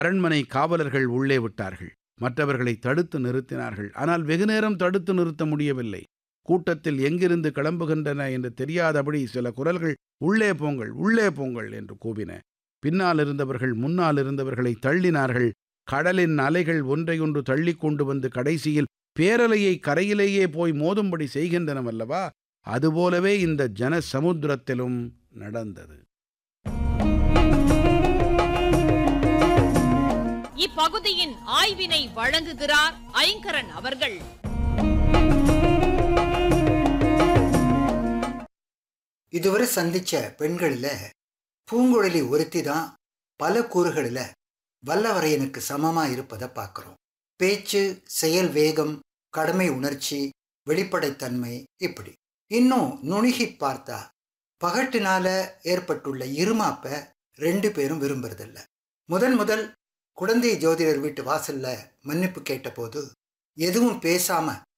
அரண்மனை காவலர்கள் உள்ளே விட்டார்கள் மற்றவர்களை தடுத்து நிறுத்தினார்கள் ஆனால் வெகுநேரம் தடுத்து நிறுத்த முடியவில்லை கூட்டத்தில் எங்கிருந்து கிளம்புகின்றன என்று தெரியாதபடி சில குரல்கள் உள்ளே போங்கள் உள்ளே போங்கள் என்று கூவின பின்னால் இருந்தவர்கள் முன்னால் இருந்தவர்களை தள்ளினார்கள் கடலின் அலைகள் ஒன்றையொன்று தள்ளி கொண்டு வந்து கடைசியில் பேரலையை கரையிலேயே போய் மோதும்படி செய்கின்றனவல்லவா அதுபோலவே இந்த ஜன சமுத்திரத்திலும் நடந்தது இப்பகுதியின் ஆய்வினை வழங்குகிறார் ஐங்கரன் அவர்கள் இதுவரை சந்திச்ச பெண்களில் பூங்குழலி ஒருத்தி தான் பல கூறுகளில் வல்லவரையனுக்கு சமமா இருப்பதை பார்க்குறோம் பேச்சு செயல் வேகம் கடமை உணர்ச்சி வெளிப்படைத்தன்மை இப்படி இன்னும் நுணுகி பார்த்தா பகட்டினால ஏற்பட்டுள்ள இருமாப்ப ரெண்டு பேரும் விரும்புறதில்ல முதன் முதல் குழந்தை ஜோதிடர் வீட்டு வாசல்ல மன்னிப்பு கேட்டபோது எதுவும் பேசாம